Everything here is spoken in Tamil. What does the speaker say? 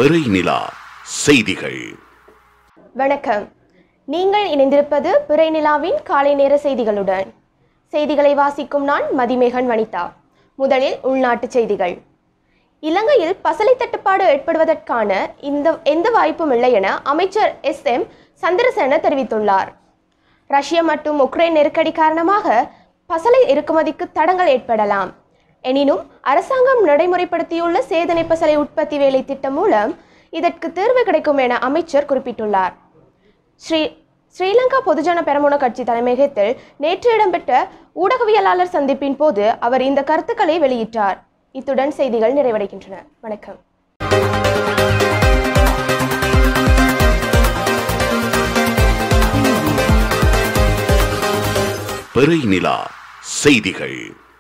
பிறை நிலா செய்திகள் வணக்கம் நீங்கள் இணைந்திருப்பது பிறை நிலாவின் காலை நேர செய்திகளுடன் செய்திகளை வாசிக்கும் நான் மதிமேகன் வனிதா முதலில் உள்நாட்டுச் செய்திகள் இலங்கையில் பசலை தட்டுப்பாடு ஏற்படுவதற்கான இந்த எந்த வாய்ப்பும் இல்லை என அமைச்சர் எஸ் எம் சந்திரசேன தெரிவித்துள்ளார் ரஷ்யா மற்றும் உக்ரைன் நெருக்கடி காரணமாக பசலை இறக்குமதிக்கு தடங்கள் ஏற்படலாம் எனினும் அரசாங்கம் நடைமுறைப்படுத்தியுள்ள சேதனை பசலை உற்பத்தி வேலை திட்டம் மூலம் இதற்கு தீர்வு கிடைக்கும் என அமைச்சர் குறிப்பிட்டுள்ளார் ஸ்ரீ ஸ்ரீலங்கா பொதுஜன பெரமுன கட்சி தலைமையகத்தில் நேற்று இடம்பெற்ற ஊடகவியலாளர் சந்திப்பின் போது அவர் இந்த கருத்துக்களை வெளியிட்டார் இத்துடன் செய்திகள் நிறைவடைகின்றன வணக்கம் பிறை நிலா செய்திகள்